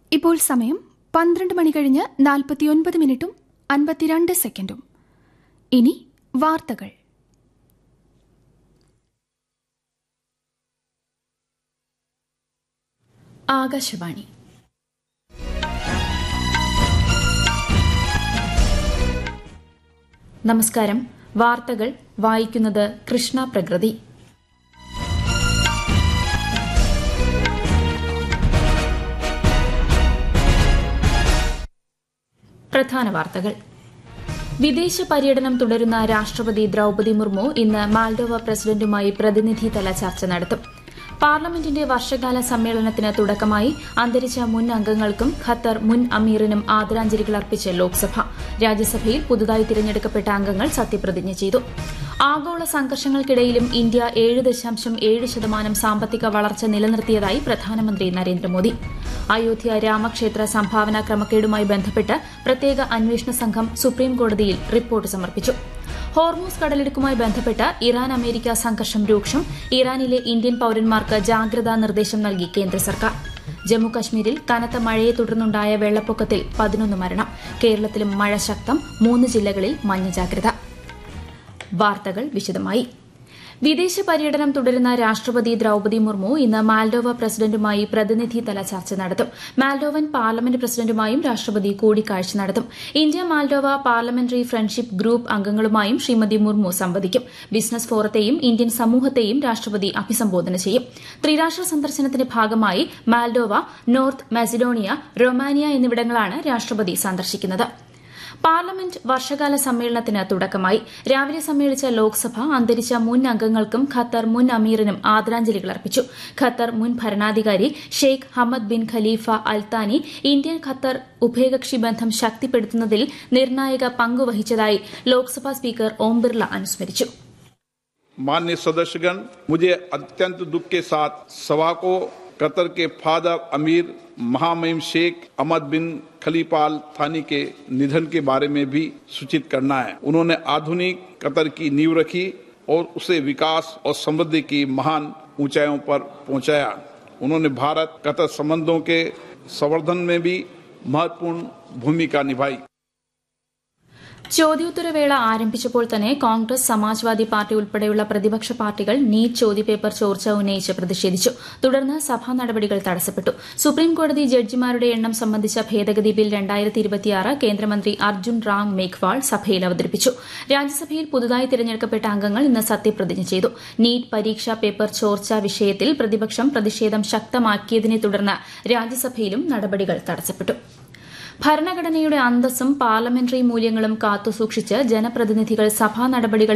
ഇപ്പോൾ സമയം പന്ത്രണ്ട് മണി കഴിഞ്ഞ് നാൽപ്പത്തിയൊൻപത് മിനിറ്റും അൻപത്തിരണ്ട് സെക്കൻഡും ഇനി വാർത്തകൾ ആകാശവാണി നമസ്കാരം വാർത്തകൾ വായിക്കുന്നത് കൃഷ്ണ പ്രകൃതി പ്രധാന വാർത്തകൾ വിദേശ പര്യടനം തുടരുന്ന രാഷ്ട്രപതി ദ്രൌപതി മുർമു ഇന്ന് മാൽഡോവ പ്രസിഡന്റുമായി പ്രതിനിധിതല ചർച്ച നടത്തും പാർലമെന്റിന്റെ വർഷകാല സമ്മേളനത്തിന് തുടക്കമായി അന്തരിച്ച മുൻ അംഗങ്ങൾക്കും ഖത്തർ മുൻ അമീറിനും ആദരാഞ്ജലികൾ അർപ്പിച്ച് ലോക്സഭ രാജ്യസഭയിൽ പുതുതായി തിരഞ്ഞെടുക്കപ്പെട്ട അംഗങ്ങൾ സത്യപ്രതിജ്ഞ ചെയ്തു ആഗോള സംഘർഷങ്ങൾക്കിടയിലും ഇന്ത്യ ഏഴ് ദശാംശം ഏഴ് ശതമാനം സാമ്പത്തിക വളർച്ച നിലനിർത്തിയതായി പ്രധാനമന്ത്രി നരേന്ദ്രമോദി അയോധ്യ രാമക്ഷേത്ര സംഭാവന ക്രമക്കേടുമായി ബന്ധപ്പെട്ട് പ്രത്യേക അന്വേഷണ സംഘം സുപ്രീംകോടതിയിൽ റിപ്പോർട്ട് സമർപ്പിച്ചു ഹോർമൂസ് കടലിടുക്കുമായി ബന്ധപ്പെട്ട് ഇറാൻ അമേരിക്ക സംഘർഷം രൂക്ഷം ഇറാനിലെ ഇന്ത്യൻ പൌരന്മാർക്ക് ജാഗ്രതാ നിർദ്ദേശം നൽകി കേന്ദ്ര സർക്കാർ ജമ്മുകശ്മീരിൽ കനത്ത മഴയെ തുടർന്നുണ്ടായ വെള്ളപ്പൊക്കത്തിൽ പതിനൊന്ന് മരണം കേരളത്തിലും മഴ ശക്തം മൂന്ന് ജില്ലകളിൽ മഞ്ഞ ജാഗ്രത വാർത്തകൾ വിശദമായി വിദേശ പര്യടനം തുടരുന്ന രാഷ്ട്രപതി ദ്രൌപതി മുർമു ഇന്ന് മാൽഡോവ പ്രസിഡന്റുമായി പ്രതിനിധിതല ചർച്ച നടത്തും മാൽഡോവൻ പാർലമെന്റ് പ്രസിഡന്റുമായും രാഷ്ട്രപതി കൂടിക്കാഴ്ച നടത്തും India Moldova parliamentary friendship group അംഗങ്ങളുമായും ശ്രീമതി മുർമു സംവദിക്കും ബിസിനസ് ഫോറത്തെയും ഇന്ത്യൻ സമൂഹത്തെയും രാഷ്ട്രപതി അഭിസംബോധന ചെയ്യും ത്രിരാഷ്ട്ര സന്ദർശനത്തിന്റെ ഭാഗമായി മാൽഡോവ നോർത്ത് മാസിഡോണിയ റൊമാനിയ എന്നിവിടങ്ങളാണ് രാഷ്ട്രപതി സന്ദർശിക്കുന്നത് പാർലമെന്റ് വർഷകാല സമ്മേളനത്തിന് തുടക്കമായി രാവിലെ സമ്മേളിച്ച ലോക്സഭ അന്തരിച്ച മുൻ അംഗങ്ങൾക്കും ഖത്തർ മുൻ അമീറിനും ആദരാഞ്ജലികൾ അർപ്പിച്ചു ഖത്തർ മുൻ ഭരണാധികാരി Sheikh Hamad bin Khalifa Al Thani India Qatar ഉഭയകക്ഷി ബന്ധം ശക്തിപ്പെടുത്തുന്നതിൽ നിർണായക പങ്കുവഹിച്ചതായി ലോക്സഭാ സ്പീക്കർ ഓം ബിർള അനുസ്മരിച്ചു मान्य सदस्यगण मुझे अत्यंत दुख के साथ सभा को कतर के फादर अमीर महामहिम शेख अहमद बिन खलीपाल थानी के निधन के बारे में भी सूचित करना है उन्होंने आधुनिक कतर की नींव रखी और उसे विकास और समृद्धि की महान ऊंचाइयों पर पहुंचाया उन्होंने भारत कतर संबंधों के संवर्धन में भी महत्वपूर्ण भूमिका निभाई ചോദ്യോത്തരവേള ആരംഭിച്ചപ്പോൾ തന്നെ കോൺഗ്രസ് സമാജ്വാദി പാർട്ടി ഉൾപ്പെടെയുള്ള പ്രതിപക്ഷ പാർട്ടികൾ നീറ്റ് ചോദ്യപേപ്പർ ചോർച്ച ഉന്നയിച്ച് പ്രതിഷേധിച്ചു തുടർന്ന് സഭാ നടപടികൾ തടസ്സപ്പെട്ടു സുപ്രീംകോടതി ജഡ്ജിമാരുടെ എണ്ണം സംബന്ധിച്ച ഭേദഗതി ബിൽ കേന്ദ്രമന്ത്രി അർജുൻ റാം മേഘ്വാൾ സഭയിൽ അവതരിപ്പിച്ചു രാജ്യസഭയിൽ പുതുതായി തിരഞ്ഞെടുക്കപ്പെട്ട അംഗങ്ങൾ ഇന്ന് സത്യപ്രതിജ്ഞ ചെയ്തു നീറ്റ് പരീക്ഷാ പേപ്പർ ചോർച്ച വിഷയത്തിൽ പ്രതിപക്ഷം പ്രതിഷേധം ശക്തമാക്കിയതിനെ തുടർന്ന് രാജ്യസഭയിലും നടപടികൾ തടസ്സപ്പെട്ടു ഭരണഘടനയുടെ അന്തസ്സും പാർലമെന്ററി മൂല്യങ്ങളും കാത്തുസൂക്ഷിച്ച് ജനപ്രതിനിധികൾ സഭാ നടപടികൾ